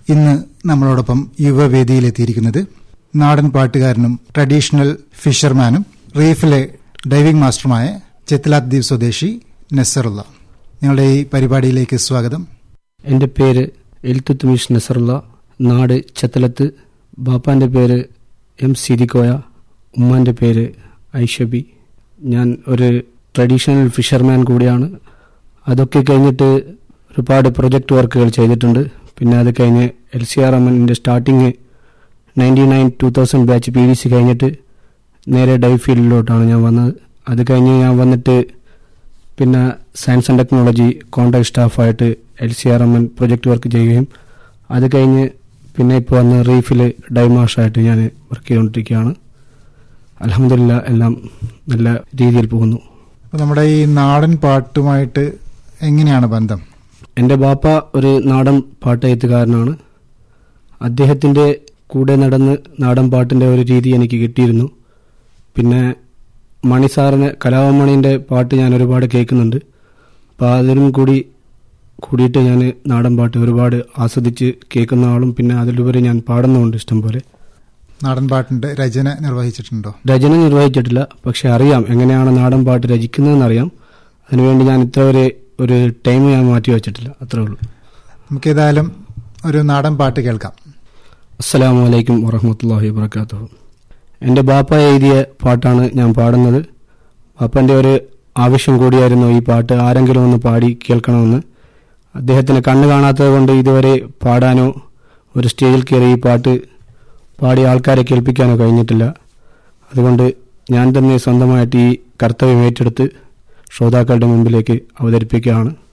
ഇന്ന് നമ്മളോടൊപ്പം യുവവേദിയിലെത്തിയിരിക്കുന്നത് നാടൻ പാട്ടുകാരനും ട്രഡീഷണൽ ഫിഷർമാനും റീഫിലെ ഡൈവിംഗ് മാസ്റ്ററുമായ ചെത്തലാത്ത് ദ്വീപ് സ്വദേശി നസറുള്ള നിങ്ങളുടെ ഈ പരിപാടിയിലേക്ക് സ്വാഗതം എൻ്റെ പേര് എൽത്തുത്തുമിഷ് നസറുള്ള നാട് ചത്തലത്ത് ബാപ്പാൻ്റെ പേര് എം സിദിക്കോയ ഉമ്മാൻ്റെ പേര് ഐഷബി ഞാൻ ഒരു ട്രഡീഷണൽ ഫിഷർമാൻ കൂടിയാണ് അതൊക്കെ കഴിഞ്ഞിട്ട് ഒരുപാട് പ്രൊജക്റ്റ് വർക്കുകൾ ചെയ്തിട്ടുണ്ട് പിന്നെ അത് കഴിഞ്ഞ് എൽ സി ആർ എമ്മിൻ്റെ starting ninety nine two thousand batch P D C കഴിഞ്ഞിട്ട് നേരെ ഡൈ ഫീൽഡിലോട്ടാണ് ഞാൻ വന്നത് അത് കഴിഞ്ഞ് ഞാൻ വന്നിട്ട് പിന്നെ സയൻസ് ആൻഡ് ടെക്നോളജി കോൺടാക്ട് സ്റ്റാഫായിട്ട് L C R M N project work ചെയ്യുകയും അത് കഴിഞ്ഞ് പിന്നെ ഇപ്പോൾ വന്ന് റീഫിൽ ഡൈമാഷായിട്ട് ഞാൻ വർക്ക് ചെയ്തുകൊണ്ടിരിക്കുകയാണ് അലഹമില്ല എല്ലാം നല്ല രീതിയിൽ പോകുന്നു അപ്പോൾ നമ്മുടെ ഈ നാടൻ പാട്ടുമായിട്ട് എങ്ങനെയാണ് ബന്ധം എൻ്റെ ബാപ്പ ഒരു നാടൻ പാട്ടെഴുത്തുകാരനാണ് അദ്ദേഹത്തിൻ്റെ കൂടെ നടന്ന് നാടൻ പാട്ടിൻ്റെ ഒരു രീതി എനിക്ക് കിട്ടിയിരുന്നു പിന്നെ മണി സാറിന് കലാഭമണിൻ്റെ പാട്ട് ഞാൻ ഒരുപാട് കേൾക്കുന്നുണ്ട് അപ്പോൾ അതിനും കൂടി കൂടിയിട്ട് ഞാൻ നാടൻ പാട്ട് ഒരുപാട് ആസ്വദിച്ച് കേൾക്കുന്ന ആളും പിന്നെ അതിലുപരി ഞാൻ പാടുന്നുമുണ്ട് ഇഷ്ടം പോലെ നാടൻ പാട്ടിന്റെ രചന നിർവഹിച്ചിട്ടുണ്ടോ രചന നിർവഹിച്ചിട്ടില്ല പക്ഷെ അറിയാം എങ്ങനെയാണ് നാടൻ പാട്ട് രചിക്കുന്നതെന്ന് അറിയാം അതിനുവേണ്ടി ഞാൻ ഇത്ര വരെ ഒരു ടൈം ഞാൻ മാറ്റി വെച്ചിട്ടില്ല അത്രേ ഉള്ളൂ നമുക്ക് ഏതായാലും ഒരു നാടൻ പാട്ട് കേൾക്കാം അസ്സലാമു അലൈക്കും വറഹമത്തല്ലാഹി വബർക്കാത്തു എൻ്റെ ബാപ്പ എഴുതിയ പാട്ടാണ് ഞാൻ പാടുന്നത് ബാപ്പൻ്റെ ഒരു ആവശ്യം കൂടിയായിരുന്നു ഈ പാട്ട് ആരെങ്കിലും ഒന്ന് പാടി കേൾക്കണമെന്ന് അദ്ദേഹത്തിന് കണ്ണ് കാണാത്തത് കൊണ്ട് ഇതുവരെ പാടാനോ ഒരു സ്റ്റേജിൽ കയറി ഈ പാട്ട് പാടി ആൾക്കാരെ കേൾപ്പിക്കാനോ കഴിഞ്ഞിട്ടില്ല അതുകൊണ്ട് ഞാൻ തന്നെ സ്വന്തമായിട്ട് ഈ കർത്തവ്യം ഏറ്റെടുത്ത് ശ്രോതാക്കളുടെ മുമ്പിലേക്ക് അവതരിപ്പിക്കുകയാണ്